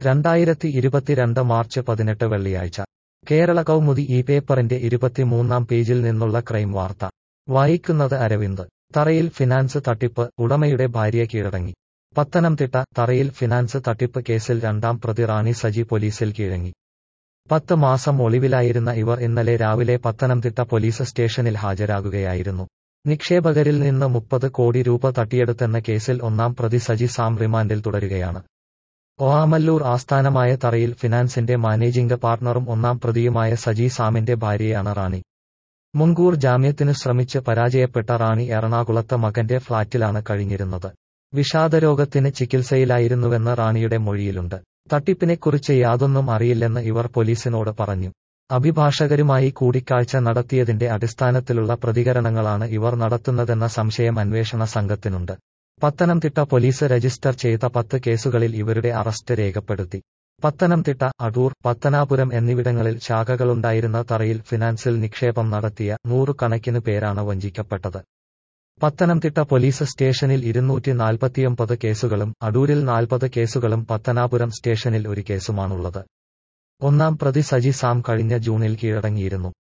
രണ്ടായിരത്തി ഇരുപത്തിരണ്ട് മാർച്ച് പതിനെട്ട് വെള്ളിയാഴ്ച കേരള കൗമുദി ഈ പേപ്പറിന്റെ ഇരുപത്തിമൂന്നാം പേജിൽ നിന്നുള്ള ക്രൈം വാർത്ത വായിക്കുന്നത് അരവിന്ദ് തറയിൽ ഫിനാൻസ് തട്ടിപ്പ് ഉടമയുടെ ഭാര്യ കീഴടങ്ങി പത്തനംതിട്ട തറയിൽ ഫിനാൻസ് തട്ടിപ്പ് കേസിൽ രണ്ടാം പ്രതി റാണി സജി പോലീസിൽ കീഴങ്ങി പത്ത് മാസം ഒളിവിലായിരുന്ന ഇവർ ഇന്നലെ രാവിലെ പത്തനംതിട്ട പോലീസ് സ്റ്റേഷനിൽ ഹാജരാകുകയായിരുന്നു നിക്ഷേപകരിൽ നിന്ന് മുപ്പത് കോടി രൂപ തട്ടിയെടുത്തെന്ന കേസിൽ ഒന്നാം പ്രതി സജി സാം റിമാൻഡിൽ തുടരുകയാണ് ഓആമല്ലൂർ ആസ്ഥാനമായ തറയിൽ ഫിനാൻസിന്റെ മാനേജിംഗ് പാർട്ണറും ഒന്നാം പ്രതിയുമായ സജി സാമിന്റെ ഭാര്യയാണ് റാണി മുൻകൂർ ജാമ്യത്തിനു ശ്രമിച്ച് പരാജയപ്പെട്ട റാണി എറണാകുളത്ത് മകന്റെ ഫ്ളാറ്റിലാണ് കഴിഞ്ഞിരുന്നത് വിഷാദരോഗത്തിന് ചികിത്സയിലായിരുന്നുവെന്ന് റാണിയുടെ മൊഴിയിലുണ്ട് തട്ടിപ്പിനെക്കുറിച്ച് യാതൊന്നും അറിയില്ലെന്ന് ഇവർ പോലീസിനോട് പറഞ്ഞു അഭിഭാഷകരുമായി കൂടിക്കാഴ്ച നടത്തിയതിന്റെ അടിസ്ഥാനത്തിലുള്ള പ്രതികരണങ്ങളാണ് ഇവർ നടത്തുന്നതെന്ന സംശയം അന്വേഷണ സംഘത്തിനുണ്ട് പത്തനംതിട്ട പോലീസ് രജിസ്റ്റർ ചെയ്ത പത്ത് കേസുകളിൽ ഇവരുടെ അറസ്റ്റ് രേഖപ്പെടുത്തി പത്തനംതിട്ട അടൂർ പത്തനാപുരം എന്നിവിടങ്ങളിൽ ശാഖകളുണ്ടായിരുന്ന തറയിൽ ഫിനാൻസിൽ നിക്ഷേപം നടത്തിയ നൂറുകണക്കിന് പേരാണ് വഞ്ചിക്കപ്പെട്ടത് പത്തനംതിട്ട പോലീസ് സ്റ്റേഷനിൽ ഇരുന്നൂറ്റി നാൽപ്പത്തിയൊമ്പത് കേസുകളും അടൂരിൽ നാൽപ്പത് കേസുകളും പത്തനാപുരം സ്റ്റേഷനിൽ ഒരു കേസുമാണുള്ളത് ഒന്നാം പ്രതി സജി സാം കഴിഞ്ഞ ജൂണിൽ കീഴടങ്ങിയിരുന്നു